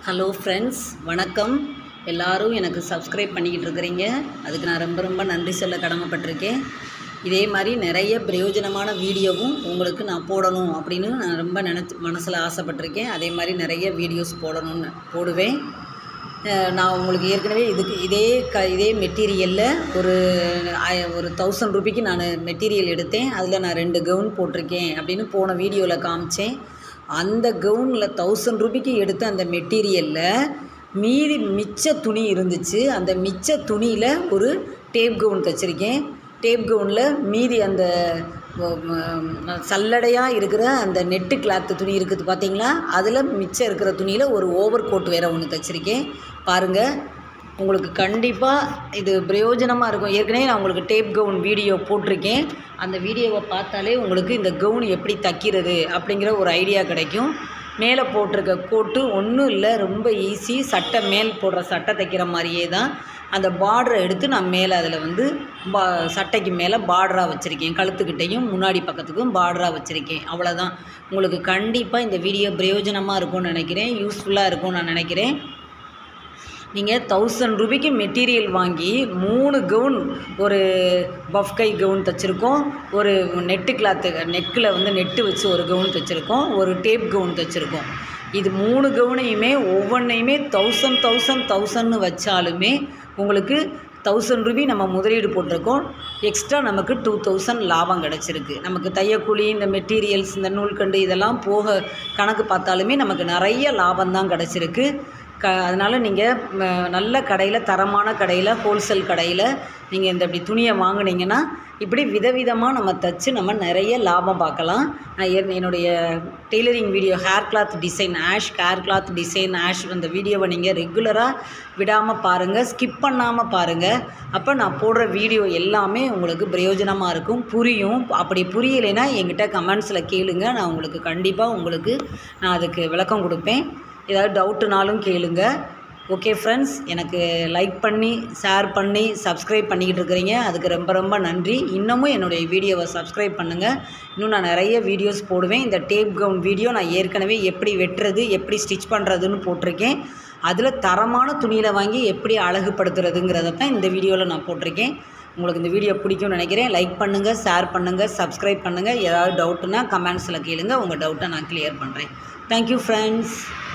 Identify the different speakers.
Speaker 1: hello friends வணக்கம் எல்லாரும் எனக்கு சப்ஸ்கிரைப் பண்ணிக்கிட்டு இருக்கிறீங்க அதுக்கு நான் ரொம்ப ரொம்ப நன்றி சொல்ல கடமைப்பட்டிருக்கேன் இதே மாதிரி நிறைய பிரயோஜனமான வீடியோவும் உங்களுக்கு நான் போடணும் அப்படின்னு நான் ரொம்ப நினச்சி மனசில் ஆசைப்பட்டிருக்கேன் அதே மாதிரி நிறைய வீடியோஸ் போடணும்னு போடுவேன் அஹ் நான் உங்களுக்கு ஏற்கனவே இதுக்கு இதே க இதே மெட்டீரியலில் ஒரு ஆய- ஒரு தௌசண்ட் ருபிக்கு நான் மெட்டீரியல் எடுத்தேன் அதில் நான் ரெண்டு கவுன் போட்டிருக்கேன் அப்படின்னு போன வீடியோவில் காமிச்சேன் அந்த கவுனில் தௌசண்ட் ருபிக்கு எடுத்த அந்த மெட்டீரியலில் மீதி மிச்ச துணி இருந்துச்சு அந்த மிச்ச துணியில் ஒரு டேப் கவுன் தைச்சிருக்கேன் டேப் கவுனில் மீதி அந்த சல்லடையாக இருக்கிற அந்த நெட்டு கிளாத்து துணி இருக்குது பார்த்தீங்களா அதில் மிச்சம் இருக்கிற துணியில் ஒரு ஓவர் கோட் வேறு ஒன்று தைச்சிருக்கேன் பாருங்கள் உங்களுக்கு கண்டிப்பாக இது பிரயோஜனமாக இருக்கும் ஏற்கனவே நான் உங்களுக்கு டேப் கவுன் வீடியோ போட்டிருக்கேன் அந்த வீடியோவை பார்த்தாலே உங்களுக்கு இந்த கவுன் எப்படி தைக்கிறது அப்படிங்கிற ஒரு ஐடியா கிடைக்கும் மேலே போட்டிருக்க கோட்டு ஒன்றும் இல்லை ரொம்ப ஈஸி சட்டை மேல் போடுற சட்டை தைக்கிற மாதிரியே தான் அந்த பார்டரை எடுத்து நான் மேலே அதில் வந்து பா சட்டைக்கு மேலே பார்டராக வச்சுருக்கேன் கழுத்துக்கிட்டையும் முன்னாடி பக்கத்துக்கும் பார்டராக வச்சுருக்கேன் அவ்வளோதான் உங்களுக்கு கண்டிப்பாக இந்த வீடியோ பிரயோஜனமாக இருக்கும்னு நினைக்கிறேன் யூஸ்ஃபுல்லாக இருக்கும்னு நான் நினைக்கிறேன் நீங்கள் தௌசண்ட் ருபிக்கு மெட்டீரியல் வாங்கி மூணு கவுன் ஒரு பஃப் கை கவுன் தைச்சிருக்கோம் ஒரு நெட்டு கிளாத்து நெக்கில் வந்து நெட்டு வச்சு ஒரு கவுன் தைச்சிருக்கோம் ஒரு டேப் கவுன் தைச்சிருக்கோம் இது மூணு கவுனையுமே ஒவ்வொன்றையுமே தௌசண்ட் தௌசண்ட் தௌசண்ட்னு வச்சாலுமே உங்களுக்கு தௌசண்ட் ருபி நம்ம முதலீடு போட்டிருக்கோம் எக்ஸ்ட்ரா நமக்கு டூ தௌசண்ட் லாபம் கிடச்சிருக்கு நமக்கு தையக்கூலி இந்த மெட்டீரியல்ஸ் இந்த நூல்கண்டு இதெல்லாம் போக கணக்கு பார்த்தாலுமே நமக்கு நிறைய லாபம் தான் கிடச்சிருக்கு க அதனால் நீங்கள் நல்ல கடையில் தரமான கடையில் ஹோல்சேல் கடையில் நீங்கள் இந்த இப்படி துணியை வாங்குனீங்கன்னா இப்படி விதவிதமாக நம்ம தச்சு நம்ம நிறைய லாபம் பார்க்கலாம் நான் ஏற்- என்னுடைய tailoring video hair cloth design ash hair cloth design ash அந்த வீடியோவை நீங்கள் ரெகுலராக விடாமல் பாருங்கள் ஸ்கிப் பண்ணாமல் பாருங்கள் அப்போ நான் போடுற வீடியோ எல்லாமே உங்களுக்கு பிரயோஜனமாக இருக்கும் புரியும் அப்படி புரியலைன்னா என்கிட்ட கமெண்ட்ஸில் கேளுங்க நான் உங்களுக்கு கண்டிப்பாக உங்களுக்கு நான் அதுக்கு விளக்கம் கொடுப்பேன் ஏதாவது டவுட்டுனாலும் கேளுங்க ஓகே ஃப்ரெண்ட்ஸ் எனக்கு லைக் பண்ணி ஷேர் பண்ணி சப்ஸ்கிரைப் பண்ணிக்கிட்டு இருக்கிறீங்க அதுக்கு ரொம்ப ரொம்ப நன்றி இன்னமும் என்னுடைய வீடியோவை சப்ஸ்கிரைப் பண்ணுங்கள் இன்னும் நான் நிறைய வீடியோஸ் போடுவேன் இந்த டேப் கவுன் வீடியோ நான் ஏற்கனவே எப்படி வெட்டுறது எப்படி ஸ்டிச் பண்ணுறதுன்னு போட்டிருக்கேன் அதில் தரமான துணியில் வாங்கி எப்படி அழகுபடுத்துறதுங்கிறத தான் இந்த வீடியோவில் நான் போட்டிருக்கேன் உங்களுக்கு இந்த வீடியோ பிடிக்கும்னு நினைக்கிறேன் லைக் பண்ணுங்கள் ஷேர் பண்ணுங்கள் சப்ஸ்கிரைப் பண்ணுங்கள் ஏதாவது டவுட்டுனா கமெண்ட்ஸில் கேளுங்க உங்கள் டவுட்டை நான் கிளியர் பண்ணுறேன் தேங்க்யூ ஃப்ரெண்ட்ஸ்